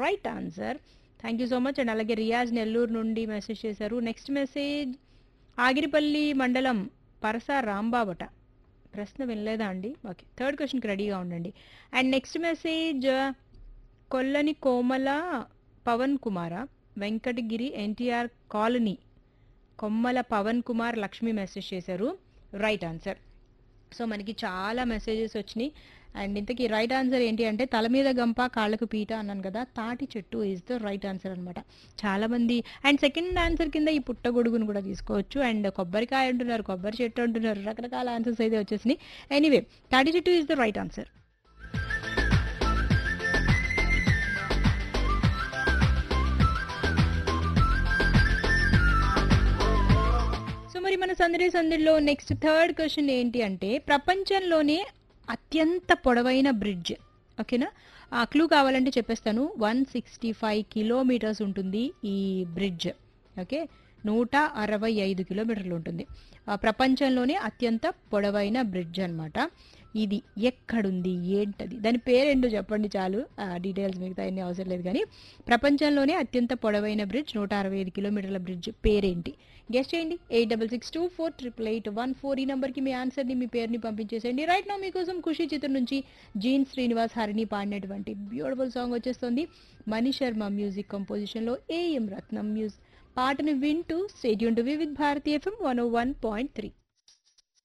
right answer thank you so much and అలాగే రియాజ్ నెల్లూరు నుండి message చేశారు నెక్స్ట్ మెసేజ్ ఆగిరిపల్లి మండలం పరస రాంబాబట ప్రశ్న వినలేదా అండి ఓకే థర్డ్ క్వశ్చన్కి రెడీగా ఉండండి and next message Kollani Komala Pavan Kumara Venkatagiri NTR colony Kommala Pavan Kumar Lakshmi message చేశారు రైట్ ఆన్సర్ సో మనకి చాలా మెసేజెస్ వచ్చినాయి అండ్ ఇంతకీ రైట్ ఆన్సర్ ఏంటి అంటే తల మీద గంప కాళ్ళకు పీట అన్నాను కదా తాటి చెట్టు ఈజ్ ద రైట్ ఆన్సర్ అనమాట చాలా మంది అండ్ సెకండ్ ఆన్సర్ కింద ఈ పుట్టగొడుగును కూడా తీసుకోవచ్చు అండ్ కొబ్బరికాయ అంటున్నారు కొబ్బరి చెట్టు అంటున్నారు రకరకాల ఆన్సర్స్ అయితే వచ్చేసినాయి ఎనీవే తాటి చెట్టు is the right answer so మరి మన సందడి సందడిలో నెక్స్ట్ థర్డ్ క్వశ్చన్ ఏంటి అంటే ప్రపంచంలోనే అత్యంత పొడవైన బ్రిడ్జ్ ఓకేనా ఆ క్లూ కావాలంటే చెప్పేస్తాను వన్ సిక్స్టీ ఫైవ్ కిలోమీటర్స్ ఉంటుంది ఈ బ్రిడ్జ్ ఓకే నూట అరవై ఐదు కిలోమీటర్లు ఉంటుంది ఆ ప్రపంచంలోనే అత్యంత పొడవైన బ్రిడ్జ్ అన్నమాట ఇది ఎక్కడుంది ఏంటది దాని పేరేంటో చెప్పండి చాలు ఆ డీటెయిల్స్ మిగతా అన్ని అవసరం లేదు కానీ ప్రపంచంలోనే అత్యంత పొడవైన బ్రిడ్జ్ నూట అరవై ఐదు కిలోమీటర్ల బ్రిడ్జ్ పేరేంటి గెస్ట్ చేయండి eight double six two four triple eight one four ఈ నెంబర్కి మీ ఆన్సర్ని మీ పేరుని పంపించేసేయండి రైట్ నా మీకోసం ఖుషి చిత్రం నుంచి జీన్ శ్రీనివాస్ హరిని పాడినటువంటి బ్యూటిఫుల్ సాంగ్ వచ్చేస్తుంది మణి శర్మ మ్యూజిక్ కంపోజిషన్లో ఏఎం రత్నం మ్యూజిక్ పాటను వింటూ స్టేడియం టు విత్ భారతీయ FM one O one point three